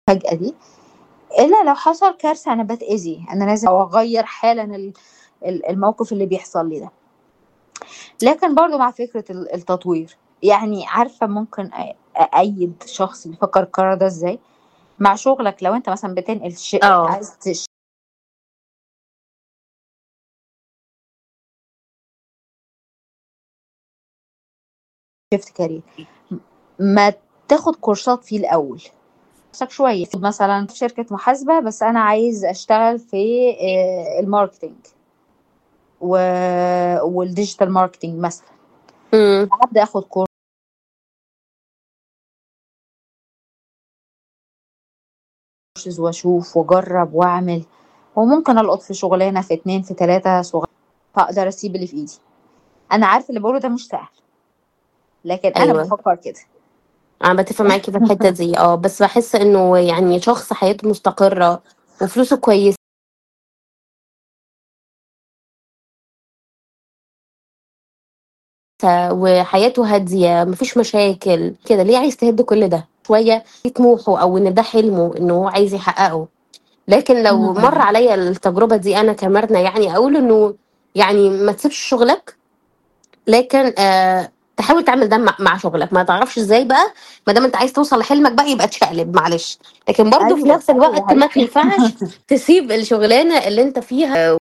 فجأة دي إلا لو حصل كارثة أنا باتأذي أنا لازم أغير حالا ال- ال- الموقف اللي بيحصل لي ده لكن برضو مع فكرة ال- التطوير يعني عارفة ممكن أ- أأيد شخص بيفكر القرار ده إزاي مع شغلك لو أنت مثلا بتنقل شيء اه عايز تش- شيفت كارير ما تاخد كورسات فيه الأول نفسك شوية مثلا في شركة محاسبة بس أنا عايز أشتغل في آه، الماركتينج و... والديجيتال ماركتينج مثلا امم أبدأ أخد كورس كورسز واشوف واجرب واعمل وممكن القط في شغلانه في اتنين في تلاته صغيره فاقدر اسيب اللي في ايدي انا عارفه اللي بقوله ده مش سهل لكن انا ايوه بفكر كده انا بتفق معاكي في الحته دي اه بس بحس انه يعني شخص حياته مستقره وفلوسه كويسه وحياته هاديه مفيش مشاكل كده ليه عايز تهد كل ده شويه في طموحه او ان ده حلمه انه هو عايز يحققه لكن لو مر مم. عليا التجربه دي انا كمرنه يعني اقول انه يعني ما تسيبش شغلك لكن آه تحاول تعمل ده مع مع شغلك ما تعرفش ازاي بقى ما دام انت عايز توصل لحلمك بقى يبقى تشقلب معلش لكن برضه في ايوه نفس ايوه الوقت ما هي ينفعش تسيب الشغلانه اللي انت فيها